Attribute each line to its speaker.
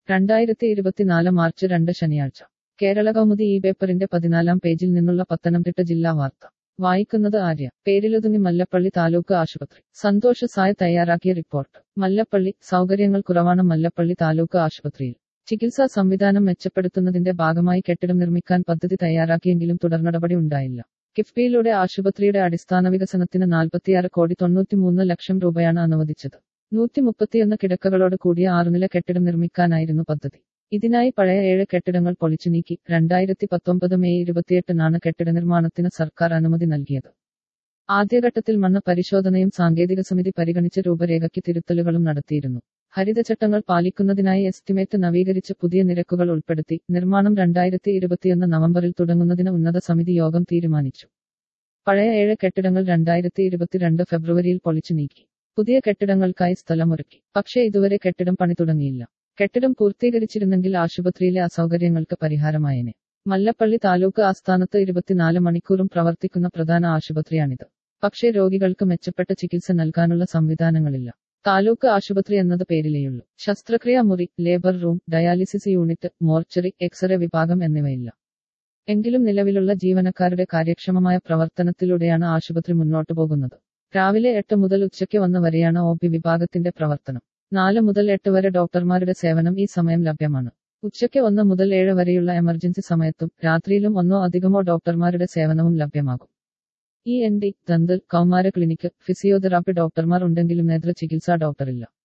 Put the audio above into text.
Speaker 1: രണ്ടായിരത്തി ഇരുപത്തിനാല് മാർച്ച് രണ്ട് ശനിയാഴ്ച കേരള കൗമുദി ഈ പേപ്പറിന്റെ പതിനാലാം പേജിൽ നിന്നുള്ള പത്തനംതിട്ട ജില്ലാ വാർത്ത വായിക്കുന്നത് ആര്യ പേരിലൊതുങ്ങി മല്ലപ്പള്ളി താലൂക്ക് ആശുപത്രി സന്തോഷ് സായ് തയ്യാറാക്കിയ റിപ്പോർട്ട് മല്ലപ്പള്ളി സൗകര്യങ്ങൾ കുറവാണ് മല്ലപ്പള്ളി താലൂക്ക് ആശുപത്രിയിൽ ചികിത്സാ സംവിധാനം മെച്ചപ്പെടുത്തുന്നതിന്റെ ഭാഗമായി കെട്ടിടം നിർമ്മിക്കാൻ പദ്ധതി തയ്യാറാക്കിയെങ്കിലും തുടർ നടപടി ഉണ്ടായില്ല കിഫ്ബിയിലൂടെ ആശുപത്രിയുടെ അടിസ്ഥാന വികസനത്തിന് നാൽപ്പത്തിയാറ് കോടി തൊണ്ണൂറ്റിമൂന്ന് ലക്ഷം രൂപയാണ് അനുവദിച്ചത് നൂറ്റി മുപ്പത്തിയൊന്ന് കിടക്കകളോട് കൂടിയ ആറുനില കെട്ടിടം നിർമ്മിക്കാനായിരുന്നു പദ്ധതി ഇതിനായി പഴയ ഏഴ് കെട്ടിടങ്ങൾ പൊളിച്ചു നീക്കി രണ്ടായിരത്തി പത്തൊമ്പത് മെയ് ഇരുപത്തിയെട്ടിനാണ് കെട്ടിട നിർമ്മാണത്തിന് സർക്കാർ അനുമതി നൽകിയത് ആദ്യഘട്ടത്തിൽ മണ്ണ് പരിശോധനയും സാങ്കേതിക സമിതി പരിഗണിച്ച രൂപരേഖയ്ക്ക് തിരുത്തലുകളും നടത്തിയിരുന്നു ഹരിതചട്ടങ്ങൾ പാലിക്കുന്നതിനായി എസ്റ്റിമേറ്റ് നവീകരിച്ച് പുതിയ നിരക്കുകൾ ഉൾപ്പെടുത്തി നിർമ്മാണം രണ്ടായിരത്തി ഇരുപത്തിയൊന്ന് നവംബറിൽ തുടങ്ങുന്നതിന് ഉന്നത സമിതി യോഗം തീരുമാനിച്ചു പഴയ ഏഴ് കെട്ടിടങ്ങൾ രണ്ടായിരത്തി ഇരുപത്തിരണ്ട് ഫെബ്രുവരിയിൽ പൊളിച്ചു നീക്കി പുതിയ കെട്ടിടങ്ങൾക്കായി സ്ഥലമൊരുക്കി പക്ഷേ ഇതുവരെ കെട്ടിടം പണി തുടങ്ങിയില്ല കെട്ടിടം പൂർത്തീകരിച്ചിരുന്നെങ്കിൽ ആശുപത്രിയിലെ അസൗകര്യങ്ങൾക്ക് പരിഹാരമായേനെ മല്ലപ്പള്ളി താലൂക്ക് ആസ്ഥാനത്ത് ഇരുപത്തിനാല് മണിക്കൂറും പ്രവർത്തിക്കുന്ന പ്രധാന ആശുപത്രിയാണിത് പക്ഷേ രോഗികൾക്ക് മെച്ചപ്പെട്ട ചികിത്സ നൽകാനുള്ള സംവിധാനങ്ങളില്ല താലൂക്ക് ആശുപത്രി എന്നത് പേരിലേയുള്ളൂ ശസ്ത്രക്രിയാ മുറി labour room dialysis unit mortuary X ray വിഭാഗം എന്നിവയില്ല എങ്കിലും നിലവിലുള്ള ജീവനക്കാരുടെ കാര്യക്ഷമമായ പ്രവർത്തനത്തിലൂടെയാണ് ആശുപത്രി മുന്നോട്ടു പോകുന്നത് രാവിലെ എട്ട് മുതൽ ഉച്ചയ്ക്ക് വന്ന് വരെയാണ് ഒ പി വിഭാഗത്തിന്റെ പ്രവർത്തനം നാല് മുതൽ എട്ട് വരെ ഡോക്ടർമാരുടെ സേവനം ഈ സമയം ലഭ്യമാണ് ഉച്ചയ്ക്ക് ഒന്ന് മുതൽ ഏഴ് വരെയുള്ള എമർജൻസി സമയത്തും രാത്രിയിലും ഒന്നോ അധികമോ ഡോക്ടർമാരുടെ സേവനവും ലഭ്യമാകും ഇ എൻ ഡി ദന്തൽ കൗമാര ക്ലിനിക്ക് ഫിസിയോതെറാപ്പി ഡോക്ടർമാർ ഉണ്ടെങ്കിലും നേത്ര ചികിത്സാ ഡോക്ടറില്ല